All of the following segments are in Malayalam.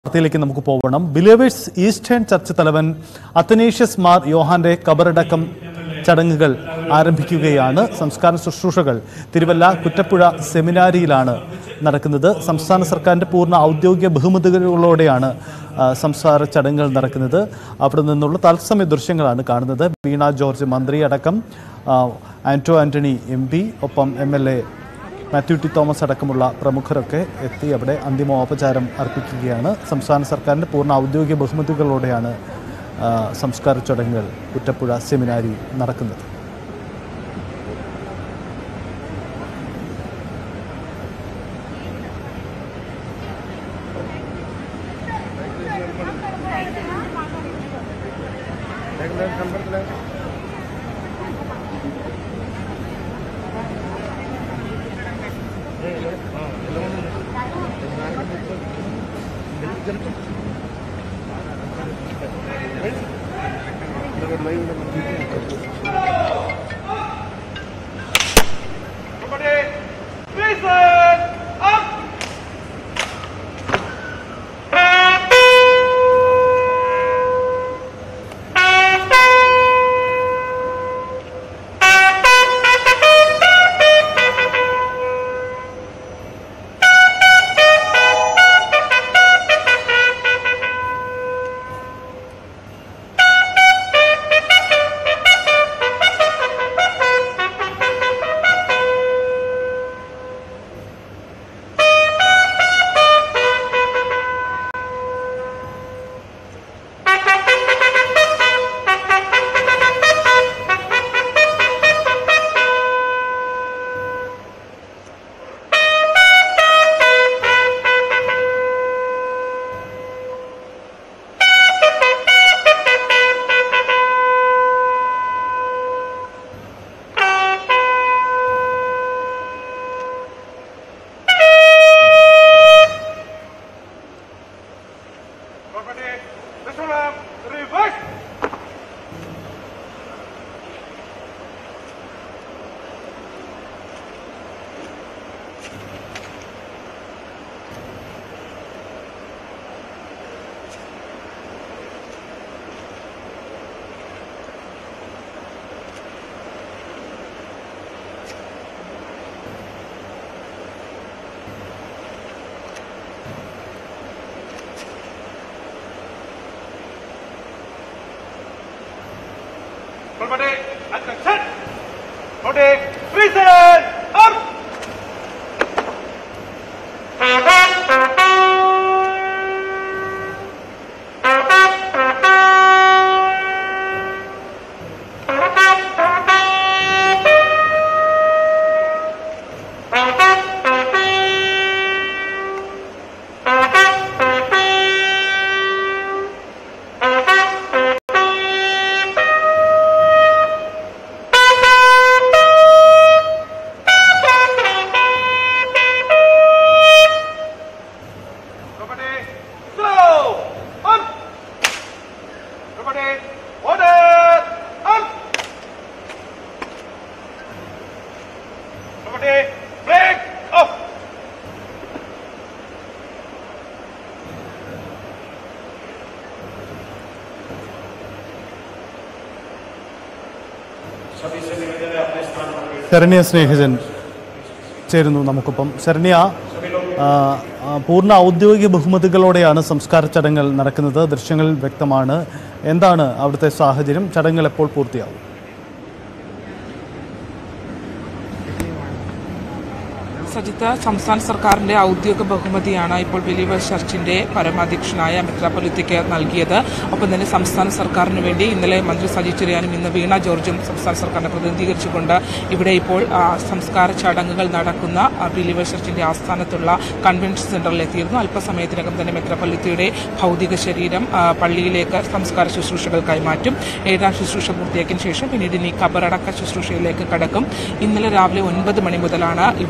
വാർത്തയിലേക്ക് നമുക്ക് പോകണം ബിലേവേഴ്സ് ഈസ്റ്റേൺ ചർച്ച് തലവൻ അത്തനേഷ്യസ് മാർ യോഹാന്റെ കബറടക്കം ചടങ്ങുകൾ ആരംഭിക്കുകയാണ് സംസ്കാര ശുശ്രൂഷകൾ തിരുവല്ല കുറ്റപ്പുഴ സെമിനാരിയിലാണ് നടക്കുന്നത് സംസ്ഥാന സർക്കാരിൻ്റെ പൂർണ്ണ ഔദ്യോഗിക ബഹുമതികളോടെയാണ് ആ, സംസ്കാര ചടങ്ങുകൾ നടക്കുന്നത് അവിടെ നിന്നുള്ള തത്സമയ ദൃശ്യങ്ങളാണ് കാണുന്നത് വീണ ജോർജ് മന്ത്രി അടക്കം ആ, ആന്റോ ആന്റണി എം പി ഒപ്പം M L A Mathew T Thomas അടക്കമുള്ള പ്രമുഖരൊക്കെ എത്തി അവിടെ അന്തിമോപചാരം അർപ്പിക്കുകയാണ് സംസ്ഥാന സർക്കാരിൻ്റെ പൂർണ്ണ ഔദ്യോഗിക ബഹുമതികളോടെയാണ് ആ, സംസ്കാര ചടങ്ങുകൾ കുറ്റപ്പുഴ സെമിനാരി നടക്കുന്നത് Everybody, listen up! Everybody, listen up! Reverse! Everybody, attention! Everybody, listen up! Everybody, slow! On! Everybody, order! On! Everybody, break off! Saranya സ്നേഹിതൻ ചേരുന്നു നമുക്കൊപ്പം ശരണ്യ ആ, ആ, പൂർണ്ണ ഔദ്യോഗിക ബഹുമതികളോടെയാണ് സംസ്കാര ചടങ്ങുകൾ നടക്കുന്നത് ദൃശ്യങ്ങൾ വ്യക്തമാണ് എന്താണ് അവിടുത്തെ സാഹചര്യം ചടങ്ങുകൾ എപ്പോൾ പൂർത്തിയാവും സജിത്ത് സംസ്ഥാന സർക്കാരിന്റെ ഔദ്യോഗിക ബഹുമതിയാണ് ഇപ്പോൾ ബിലീവേഴ്സ് ചർച്ചിന്റെ പരമാധ്യക്ഷനായ മെത്രാപ്പൊലിത്തയ്ക്ക് നൽകിയത് ഒപ്പം തന്നെ സംസ്ഥാന സർക്കാരിന് വേണ്ടി ഇന്നലെ മന്ത്രി സജി ചെറിയാനും ഇന്ന് വീണ ജോർജും സംസ്ഥാന സർക്കാരിനെ പ്രതിനിധീകരിച്ചുകൊണ്ട് ഇവിടെ ഇപ്പോൾ ആ, സംസ്കാര ചടങ്ങുകൾ നടക്കുന്ന ആ, ബിലീവേഴ്സ് ചർച്ചിന്റെ ആസ്ഥാനത്തുള്ള കൺവെൻഷൻ സെന്ററിൽ എത്തിയിരുന്നു അല്പസമയത്തിനകം തന്നെ മെത്രാപ്പൊലിത്തയുടെ ഭൗതിക ശരീരം ആ, പള്ളിയിലേക്ക് സംസ്കാര ശുശ്രൂഷകൾ കൈമാറ്റും ഏഴാം ശുശ്രൂഷ പൂർത്തിയാക്കിയ ശേഷം പിന്നീട് ഇനി കബറടക്ക ശുശ്രൂഷയിലേക്ക് കടക്കും ഇന്നലെ രാവിലെ ഒൻപത് മണി മുതലാണ് ഇവിടെ പൊതുദർശനം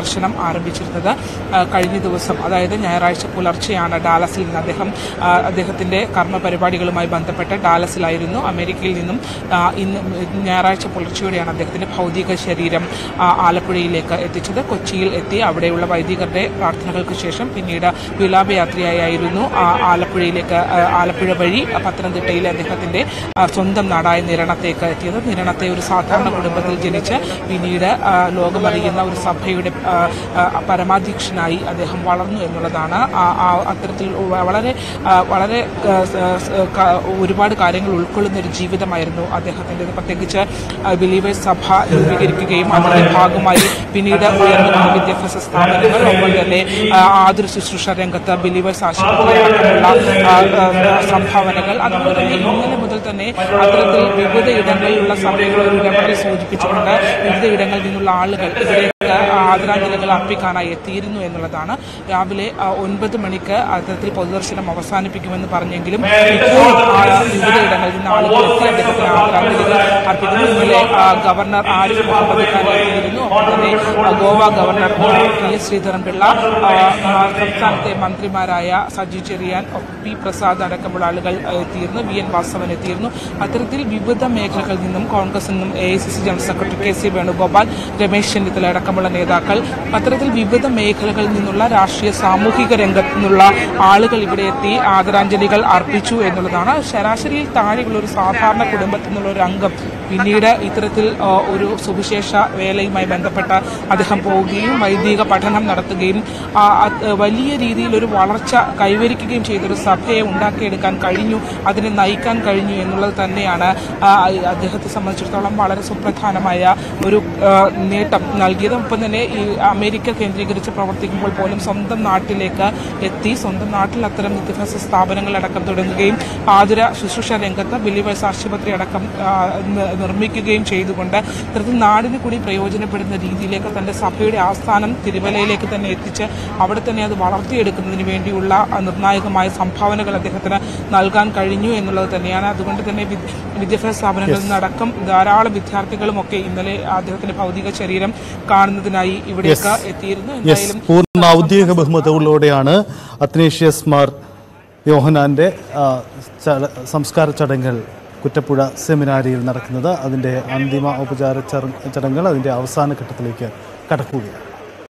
സന്ദർശനം ആരംഭിച്ചിരുന്നത് ആ, കഴിഞ്ഞ ദിവസം അതായത് ഞായറാഴ്ച പുലർച്ചെയാണ് ഡാലസിൽ നിന്ന് അദ്ദേഹം ആ, അദ്ദേഹത്തിന്റെ കർമ്മ പരിപാടികളുമായി ബന്ധപ്പെട്ട് ഡാലസിലായിരുന്നു അമേരിക്കയിൽ നിന്നും ആ, ഇന്ന് ഞായറാഴ്ച പുലർച്ചെയോടെയാണ് അദ്ദേഹത്തിന്റെ ഭൗതിക ശരീരം ആ, ആലപ്പുഴയിലേക്ക് എത്തിച്ചത് കൊച്ചിയിൽ എത്തി അവിടെയുള്ള വൈദികരുടെ പ്രാർത്ഥനകൾക്ക് ശേഷം പിന്നീട് വിലാപയാത്രയായിരുന്നു ആ, ആലപ്പുഴയിലേക്ക് ആ, ആലപ്പുഴ വഴി പത്തനംതിട്ടയിലെ അദ്ദേഹത്തിന്റെ ആ, സ്വന്തം നാടായ നിരണത്തേക്ക് എത്തിയത് നിരണത്തെ ഒരു സാധാരണ കുടുംബത്തിൽ ജനിച്ച് പിന്നീട് ആ, ലോകമറിയുന്ന ഒരു സഭയുടെ ആ, ആ, പരമാധ്യക്ഷനായി അദ്ദേഹം വളർന്നു എന്നുള്ളതാണ് ആ- ആ അത്തരത്തിൽ വളരെ ആ, വളരെ ആ, സ- സ- ക- ഒരുപാട് കാര്യങ്ങൾ ഉൾക്കൊള്ളുന്ന ഒരു ജീവിതമായിരുന്നു അദ്ദേഹത്തിൻ്റെത് പ്രത്യേകിച്ച് ആ, ബിലീവേഴ്സ് സഭ രൂപീകരിക്കുകയും അതിന്റെ ഭാഗമായി പിന്നീട് ഉയർന്നു വന്ന വിദ്യാഭ്യാസ സ്ഥാപനങ്ങൾ ഒപ്പം തന്നെ ആ, ആതുര ശുശ്രൂഷ രംഗത്ത് ബിലീവേഴ്സ് ആശുപത്രി അടക്കമുള്ള ആ, ആ, സംഭാവനകൾ അതുപോലെ തന്നെ ഇന്നലെ മുതൽ തന്നെ അത്തരത്തിൽ വിവിധ ഇടങ്ങളിലുള്ള സഭകൾ ഒരു ഇടപെടൽ സൂചിപ്പിച്ചുകൊണ്ട് വിവിധ ഇടങ്ങളിൽ നിന്നുള്ള ആളുകൾ ഇവിടേക്ക് ആദരാഞ്ജലികൾ അർപ്പിക്കാനായി എത്തിയിരുന്നു എന്നുള്ളതാണ് രാവിലെ ആ, ഒൻപത് മണിക്ക് അത്തരത്തിൽ പൊതുദർശനം അവസാനിപ്പിക്കുമെന്ന് പറഞ്ഞെങ്കിലും ഇപ്പോഴും ആ, വിവിധ ഇടങ്ങളിൽ നിന്ന് ആളുകൾ എത്തി അദ്ദേഹത്തിന് ആദരാഞ്ജലികൾ അർപ്പിക്കുന്നു ഇന്നലെ ആ, ഗവർണർ ആരിഫ് മുഹമ്മദ് ഖാൻ എത്തിയിരുന്നു ഒപ്പം തന്നെ ആ, Goa governor P S Sreedharan Pillai ആ, ആ, സംസ്ഥാനത്തെ മന്ത്രിമാരായ സജി ചെറിയാൻ പി പ്രസാദ് അടക്കമുള്ള ആളുകൾ ആ, എത്തിയിരുന്നു വി എൻ വാസവൻ എത്തിയിരുന്നു അത്തരത്തിൽ വിവിധ മേഖലകളിൽ നിന്നും കോൺഗ്രസിൽ നിന്നും A I C C general secretary K C Venugopal Ramesh Chennithala അടക്കമുള്ള നേതാക്കൾ അത്തരത്തിൽ വിവിധ മേഖലകളിൽ നിന്നുള്ള രാഷ്ട്രീയ സാമൂഹിക രംഗത്തു നിന്നുള്ള ആളുകൾ ഇവിടെ എത്തി ആദരാഞ്ജലികൾ അർപ്പിച്ചു എന്നുള്ളതാണ് ശരാശരിയിൽ താഴെയുള്ള ഒരു സാധാരണ കുടുംബത്തിൽ നിന്നുള്ള ഒരു അംഗം പിന്നീട് ഇത്തരത്തിൽ ആ, ഒരു സുവിശേഷ വേലയുമായി ബന്ധപ്പെട്ട് അദ്ദേഹം പോവുകയും വൈദിക പഠനം നടത്തുകയും ആ, അത് വലിയ രീതിയിൽ ഒരു വളർച്ച കൈവരിക്കുകയും ചെയ്തൊരു സഭയെ ഉണ്ടാക്കിയെടുക്കാൻ കഴിഞ്ഞു അതിനെ നയിക്കാൻ കഴിഞ്ഞു എന്നുള്ളത് തന്നെയാണ് ആ, അദ്ദേഹത്തെ സംബന്ധിച്ചിടത്തോളം വളരെ സുപ്രധാനമായ ഒരു ആ, നേട്ടം നൽകിയത് ഒപ്പം തന്നെ ഈ അമേരിക്ക കേന്ദ്രീകരിച്ച് പ്രവർത്തിക്കുമ്പോൾ പോലും സ്വന്തം നാട്ടിലേക്ക് എത്തി സ്വന്തം നാട്ടിൽ അത്തരം വിദ്യാഭ്യാസ സ്ഥാപനങ്ങളടക്കം തുടങ്ങുകയും ആതുര ശുശ്രൂഷ രംഗത്ത് ബിലീവേഴ്സ് ആശുപത്രി അടക്കം ആ, നി- നിർമ്മിക്കുകയും ചെയ്തുകൊണ്ട് ഇത്തരത്തിൽ നാടിന് കൂടി പ്രയോജനപ്പെടുന്ന രീതിയിലേക്ക് തന്റെ സഭയുടെ ആസ്ഥാനം തിരുവല്ലയിലേക്ക് തന്നെ എത്തിച്ച് അവിടെ തന്നെ അത് വളർത്തിയെടുക്കുന്നതിന് വേണ്ടിയുള്ള ആ, നിർണായകമായ സംഭാവനകൾ അദ്ദേഹത്തിന് നൽകാൻ കഴിഞ്ഞു എന്നുള്ളത് തന്നെയാണ് അതുകൊണ്ട് തന്നെ വിദ്- വിദ്യാഭ്യാസ സ്ഥാപനങ്ങളിൽ നിന്നടക്കം ധാരാളം വിദ്യാർത്ഥികളും ഒക്കെ ഇന്നലെ അദ്ദേഹത്തിന്റെ ഭൗതിക ശരീരം കാണുന്നതിനായി ഇവിടേക്ക് എത്തിയിരുന്നു യെസ് എന്തായാലും പൂർണ്ണ ഔദ്യോഗിക ബഹുമതികളോടെയാണ് അത്നേഷ്യസ് മാർ യോഹനാന്റെ ആ, ചട- സംസ്കാര ചടങ്ങുകൾ കുറ്റപ്പുഴ സെമിനാരിയിൽ നടക്കുന്നത് അതിൻ്റെ അന്തിമ ഔപചാര ചടങ്ങ് ചടങ്ങുകൾ അതിൻ്റെ അവസാന ഘട്ടത്തിലേക്ക് കടക്കുകയാണ്